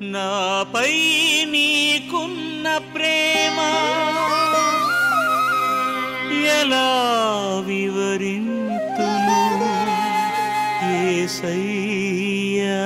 నాపై నీకున్న ప్రేమ ఎలా వివరింతును ఏసయ్యా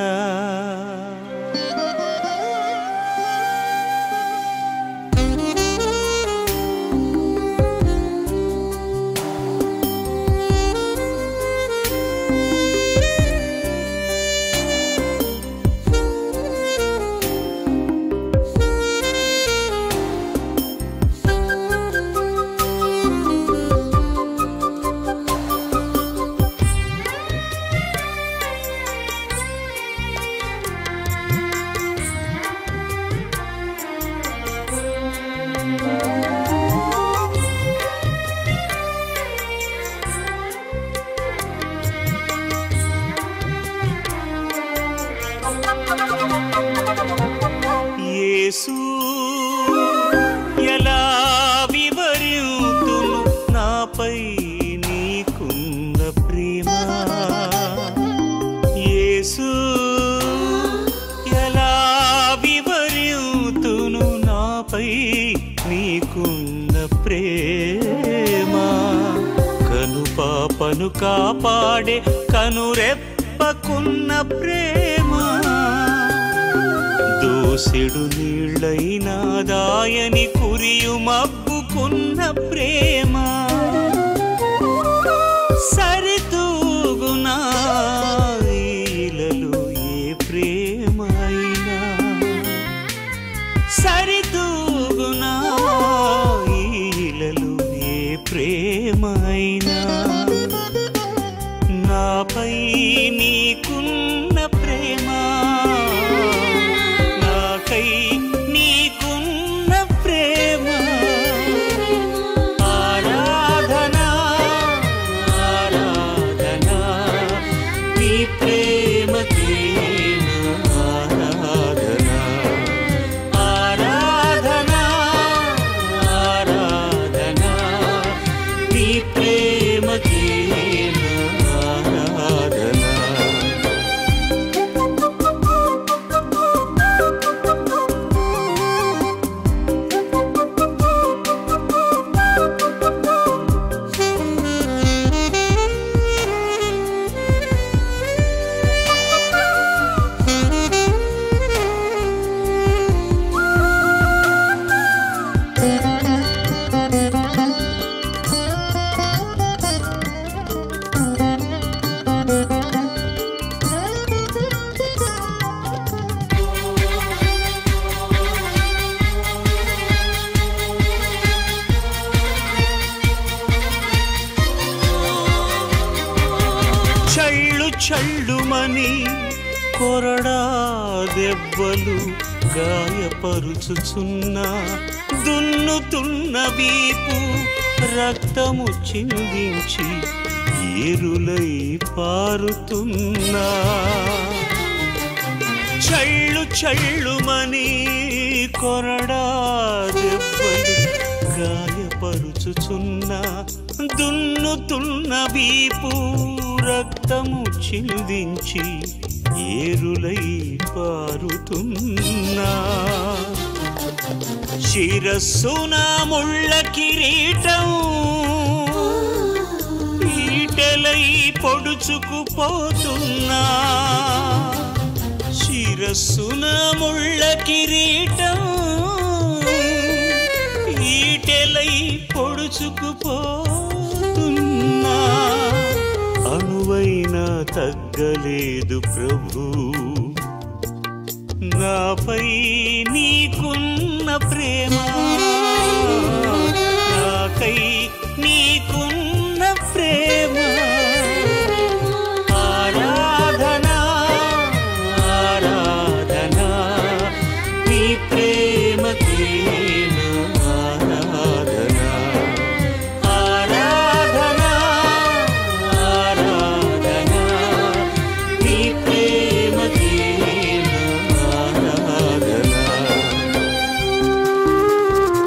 యేసు ఎలా వివరింతును నాపై నీకున్న ప్రేమ యేసు ఎలా వివరింతును నాపై నీకున్న ప్రేమ కను పాపను కాపాడే కనురెప్పకున్న ప్రేమ దోసెడు నీళ్ళైనా దాయని కురియు మబ్బుకున్న ప్రేమ సరితూగునా ఈలలో ఏ ప్రేమ అయినా సరితూగునా ఈలలో ఏ ప్రేమ అయినా నాపై నీకున్న ప్రేమ నాకై నీకున్న ప్రేమ ఆరాధన ఆరాధన నీ ప్రేమకే ఆరాధన ఆరాధన ఆరాధన నీ ప్రేమకే ఆరాధన చళ్ళు చళ్ళుమని కొరడా దెబ్బలు గాయపరుచుచున్న దున్నుతున్న వీపు రక్తము చిందించి ఏరులై పారుతున్నా చళ్ళు చళ్ళుమని కొరడా దెబ్బలు గాయపరుచుచున్న దున్నుతున్న వీపు రక్తము చిందించి ఏరులై పారుతున్నా శిరస్సున ముళ్ళ కిరీటం ఈటెలై పొడుచుకుపోతున్నా శిరస్సున ముళ్ళ కిరీటం ఈటెలై పొడుచుకుపోతున్నా అణువైనా తగ్గలేదు ప్రభు నాపై నీకున్న ప్రేమ నాకై నీకున్న ప్రేమ ఆరాధన ఆరాధన నీ ప్రేమకే ఆరాధన ఆరాధన ఆరాధన నీ ప్రేమకే ఆరాధన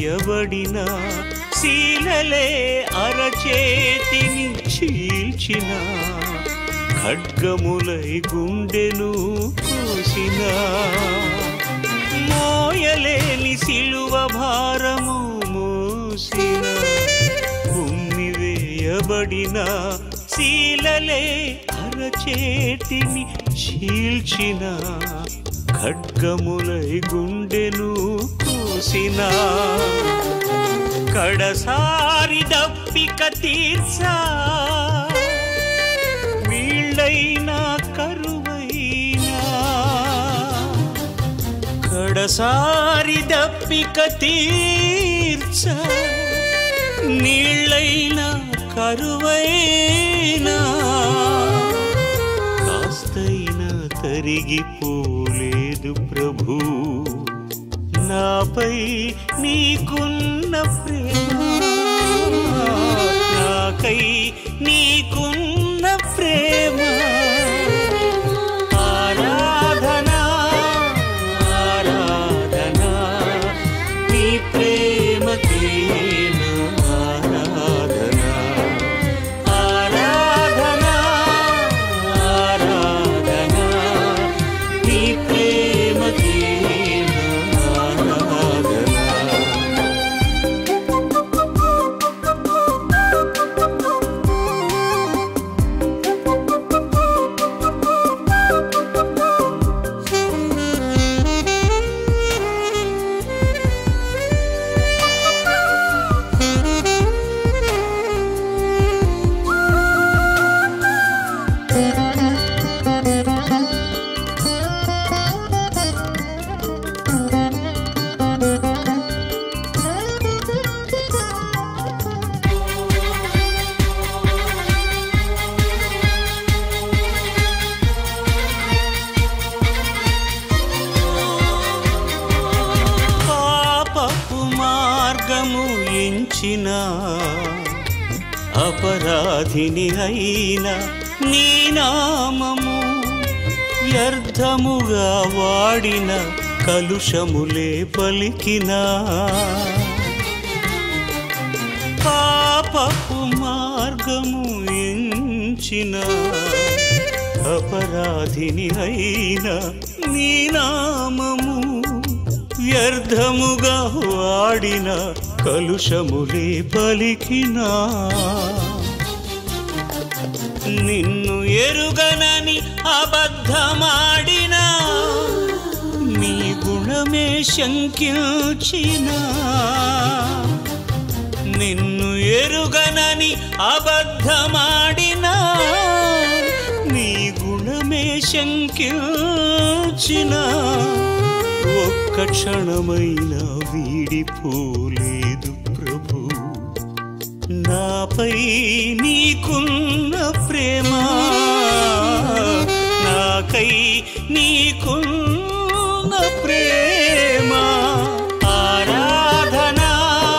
వేయబడిన శీలలే అరచేతిని చీల్చిన ఖడ్గములై గుండెను కోసిన మోయలేని సిలువ భారము మోసిన ఉమ్మి వేయబడిన శీలలే అరచేతిని చీల్చిన ఖడ్గములై గుండెను కోసిన కడసారి దప్పిక తీర్చా వీళ్ళైనా కరువైనా కడసారి దప్పిక తీర్చ నీళ్ళైనా కరువైనా కాస్తైనా తరిగిపోలేదు ప్రభు నాపై నీకున్న ప్రేమ నాకై నీకున్న ప్రేమ ఆరాధనా ఆరాధనా నీ ప్రేమకే నా ఆరాధనా ఆరాధనా ఆరాధనా నీ ప్రేమకే నా ఆరాధనా పాపపు మార్గము ఎంచిన అపరాధిని అయిన నీ నామము వ్యర్థముగా వాడిన కలుషములే పలికిన పాపపు మార్గము ఎంచిన అపరాధిని అయిన నీ నామము వ్యర్థముగా వాడిన కలుషములే పలికినా నిన్ను ఎరుగనని అబద్ధమాడినా నీ గుణమే శంకించిన నిన్ను ఎరుగనని అబద్ధమాడినా నీ గుణమే శంకించిన ఒక్క క్షణమైన వీడిపోలేదు ప్రభు నాపై నీకున్న ప్రేమ నాకై నీకున్న ప్రేమ ఆరాధనా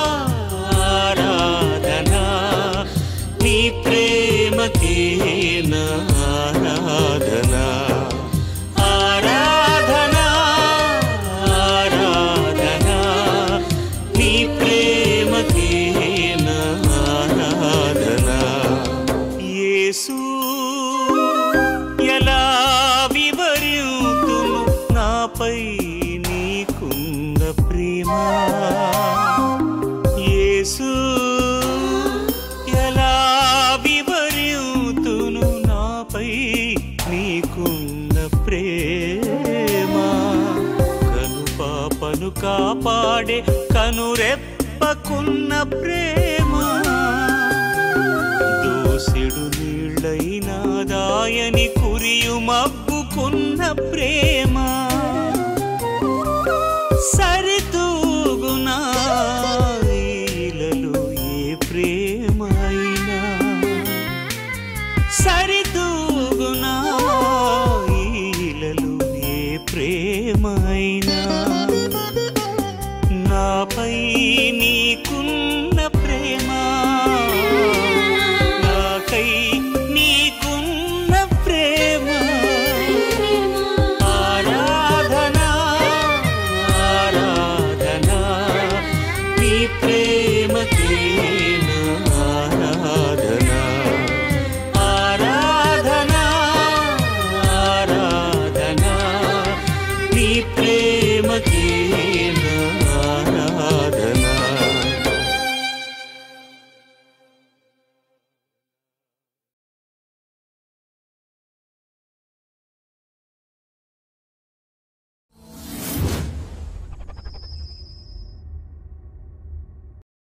ఆరాధనా నీ ప్రేమకే నా ఆరాధనా ఆరాధనా ఆరాధనా నీ ప్రేమకే నా ఆరాధనా యేసు ఎలా వివరింతును నాపై నీకున్న ప్రేమ యేసు ఎలా వివరింతును నాపై నీకున్న ప్రేమ కను పాపను కాపాడే కనురెప్పకున్న ప్రేమ దోసెడు నీళ్ళైనా దాయని కురియు మబ్బుకున్న ప్రేమ సరితూగునా ఈలలో ఏ ప్రేమ అయినా సరితూగునా ఈలలో ఏ ప్రేమ అయినా నాపై నీకున్న ప్రేమ